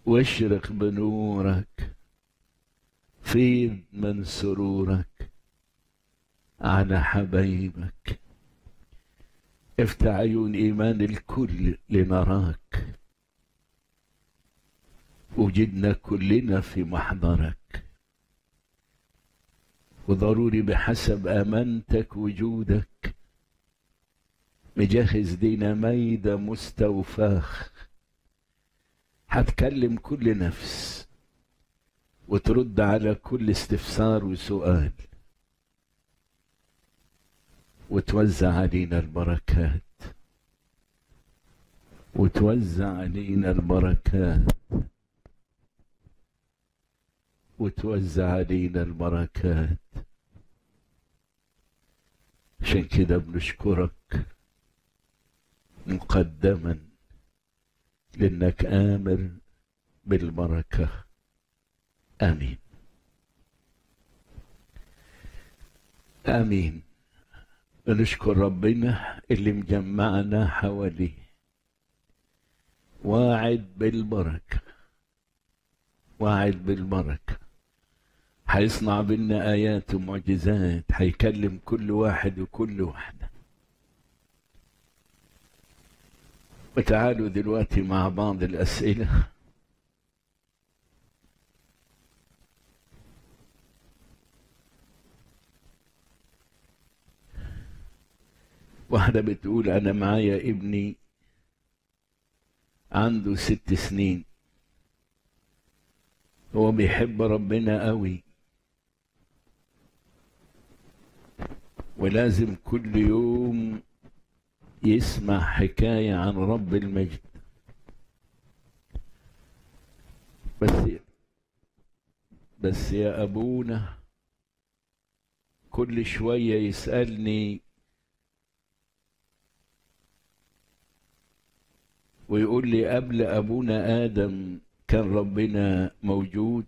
واشرق بنورك فيض من سرورك على حبايبك افتح عيون ايمان الكل لنراك وجدنا كلنا في محضرك وضروري بحسب امانتك وجودك مجهز لينا ميدة مستوفاخ هتكلم كل نفس وترد على كل استفسار وسؤال وتوزع علينا البركات وتوزع علينا البركات وتوزع علينا البركات عشان كده بنشكرك مقدما لانك امر بالبركه امين امين بنشكر ربنا اللي مجمعنا حواليه واعد بالبركه واعد بالبركه هيصنع بينا ايات ومعجزات هيكلم كل واحد وكل واحده وتعالوا دلوقتي مع بعض الاسئله واحدة بتقول أنا معايا ابني عنده ست سنين هو بيحب ربنا قوي ولازم كل يوم يسمع حكاية عن رب المجد بس بس يا أبونا كل شوية يسألني ويقول لي قبل أبونا آدم كان ربنا موجود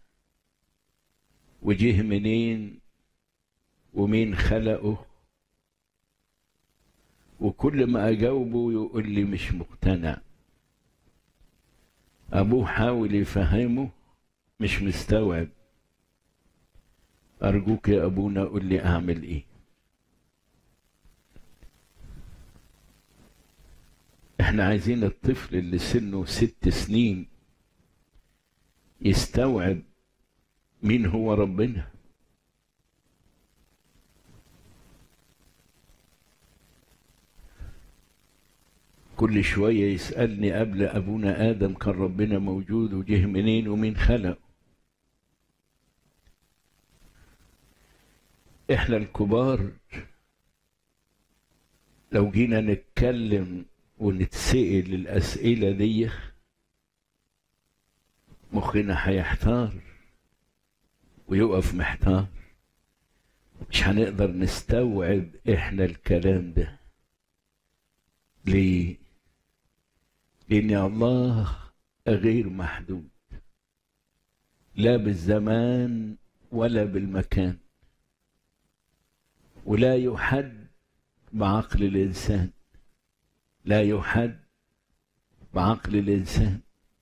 وجه منين ومين خلقه وكل ما أجاوبه يقول لي مش مقتنع أبوه حاول يفهمه مش مستوعب أرجوك يا أبونا قول لي أعمل إيه احنا عايزين الطفل اللي سنه ست سنين يستوعب مين هو ربنا كل شوية يسألني قبل أبونا آدم كان ربنا موجود وجه منين ومين خلقه احنا الكبار لو جينا نتكلم ونتسأل الأسئلة دي مخنا هيحتار ويقف محتار مش هنقدر نستوعب احنا الكلام ده ليه لان الله غير محدود لا بالزمان ولا بالمكان ولا يحد بعقل الانسان لا يحد بعقل الانسان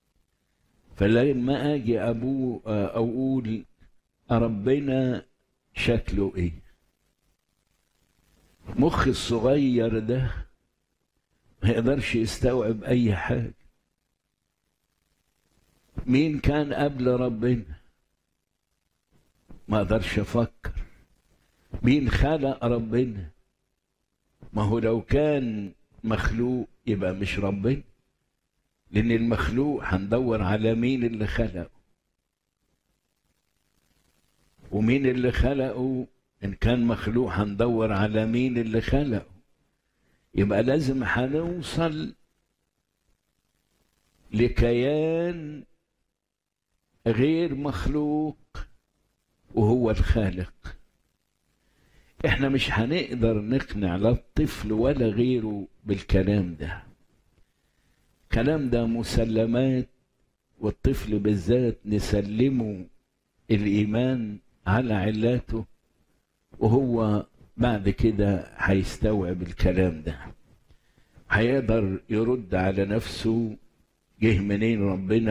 فلما اجي ابوه او اقول ربنا شكله ايه مخ الصغير ده ما يقدرش يستوعب اي حاجه مين كان قبل ربنا ما اقدرش افكر مين خلق ربنا ما هو لو كان مخلوق يبقى مش ربنا لان المخلوق هندور على مين اللي خلقه ومين اللي خلقه ان كان مخلوق هندور على مين اللي خلقه يبقى لازم هنوصل لكيان غير مخلوق وهو الخالق احنا مش هنقدر نقنع لا الطفل ولا غيره بالكلام ده الكلام ده مسلمات والطفل بالذات نسلمه الايمان على علاته وهو بعد كده هيستوعب الكلام ده هيقدر يرد على نفسه جه منين ربنا